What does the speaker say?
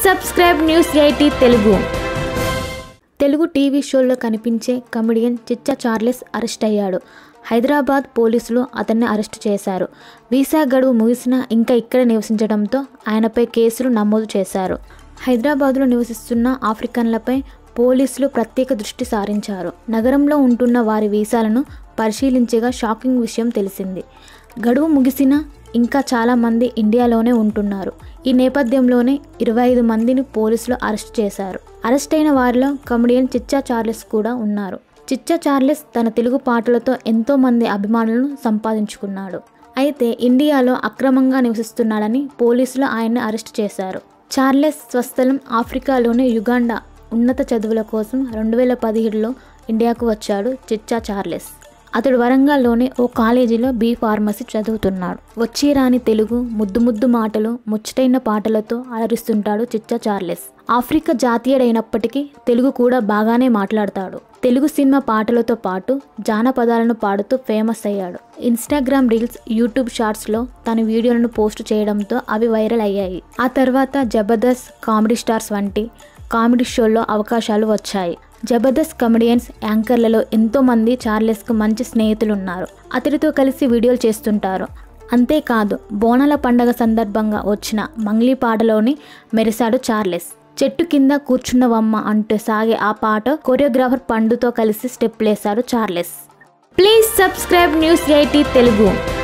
subscribe news eighteen Telugu Telugu TV షోల్లో కనిపించే comedian చిచ్చా Charles arrest అయ్యాడు హైదరాబాద్ పోలీసులు అతన్ని అరెస్ట్ చేశారు వీసా గడువు ముగిసినా ఇంకా ఇక్కడే నివసించడంతో ఆయనపై కేసులు నమోదు చేశారు హైదరాబాద్లో నివసిస్తున్న ఆఫ్రికన్లపై పోలీసులు ప్రత్యేక దృష్టి సారించారు నగరంలో ఉంటున్న వారి వీసాలను పరిశీలించగా షాకింగ్ విషయం తెలిసింది గడువు ముగిసినా ఇంకా చాలామంది ఇండియాలోనే ఉంటున్నారు ఈ నేపథ్యంలోనే ఇరవై ఐదు మందిని పోలీసులు అరెస్ట్ చేశారు అరెస్ట్ అయిన వారిలో కమెడియన్ చిచ్చా చార్లెస్ కూడా ఉన్నారు చిచ్చా చార్లెస్ తన తెలుగు పాటలతో ఎంతో మంది అభిమానులను సంపాదించుకున్నాడు అయితే ఇండియాలో అక్రమంగా నివసిస్తున్నాడని పోలీసులు ఆయన్ని అరెస్ట్ చేశారు చార్లెస్ స్వస్థలం ఆఫ్రికాలోని యుగాండా ఉన్నత చదువుల కోసం రెండు వేల పదిహేడులో ఇండియాకు వచ్చాడు చిచ్చా చార్లెస్ అతడు వరంగల్లోని ఓ కాలేజీలో బీ ఫార్మసీ చదువుతున్నాడు వచ్చి రాని తెలుగు ముద్దు ముద్దు మాటలు ముచ్చటైన పాటలతో అలరిస్తుంటాడు చిచ్చా చార్లెస్ ఆఫ్రికా జాతీయుడైనప్పటికీ తెలుగు కూడా బాగానే మాట్లాడతాడు తెలుగు సినిమా పాటలతో పాటు జానపదాలను పాడుతూ ఫేమస్ అయ్యాడు ఇన్స్టాగ్రామ్ రీల్స్ యూట్యూబ్ షార్ట్స్లో తన వీడియోలను పోస్ట్ చేయడంతో అవి వైరల్ అయ్యాయి ఆ తర్వాత జబర్దస్త్ కామెడీ స్టార్స్ వంటి కామెడీ షోల్లో అవకాశాలు వచ్చాయి జబర్దస్త్ కమెడియన్స్ యాంకర్లలో ఎంతోమంది చార్లెస్కు మంచి స్నేహితులు ఉన్నారు అతడితో కలిసి వీడియోలు చేస్తుంటారు అంతేకాదు బోనాల పండగ సందర్భంగా వచ్చిన మంగ్లీ పాటలోని మెరిశాడు చార్లెస్ చెట్టు కింద కూర్చున్నవమ్మ అంటూ సాగే ఆ పాట కొరియోగ్రాఫర్ పండుతో కలిసి స్టెప్లేశాడు Charles please subscribe news eighteen Telugu